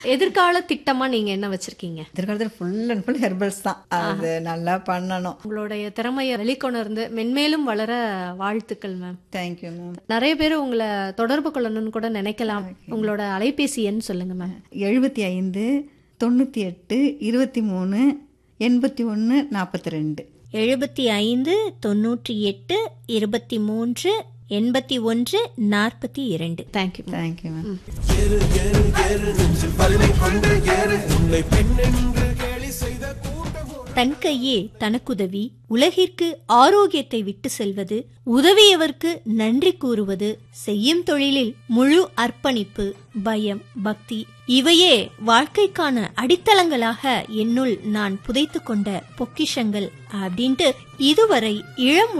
எதிர்கால திட்டமா நீங்க என்ன வச்சிருக்கீங்க எதிர்காலத்தில் ஃபுல் அண்ட் ஃபுல் ஹெர்பல்ஸ் தான் அது நல்லா பண்ணணும் உங்களுடைய திறமையை வெளிக்கொணர்ந்து மென்மேலும் வளர வாழ்த்துக்கள் மேம் தேங்க்யூ மேம் நிறைய பேர் உங்களை தொடர்பு கொள்ளணும்னு கூட நினைக்கலாம் உங்களோட அலைபேசி எண் சொல்லுங்க மேம் எழுபத்தி ஐந்து தொண்ணூற்றி எட்டு இருபத்தி மூணு எண்பத்தி ஒன்று நாற்பத்தி ரெண்டு எழுபத்தி ஐந்து தொன்னூற்றி எட்டு இருபத்தி மூன்று எண்பத்தி ஒன்று நாற்பத்தி இரண்டு தேங்க்யூ தேங்க்யூ மேம் தன் கையே தனக்குதவி உலகிற்கு ஆரோக்கியத்தை விட்டு செல்வது உதவியவர்க்கு நன்றி கூறுவது செய்யும் தொழிலில் முழு அர்ப்பணிப்பு பயம் பக்தி இவையே வாழ்க்கைக்கான அடித்தளங்களாக என்னுள் நான் புதைத்து கொண்ட பொக்கிஷங்கள் அப்படின்ட்டு இதுவரை இளம்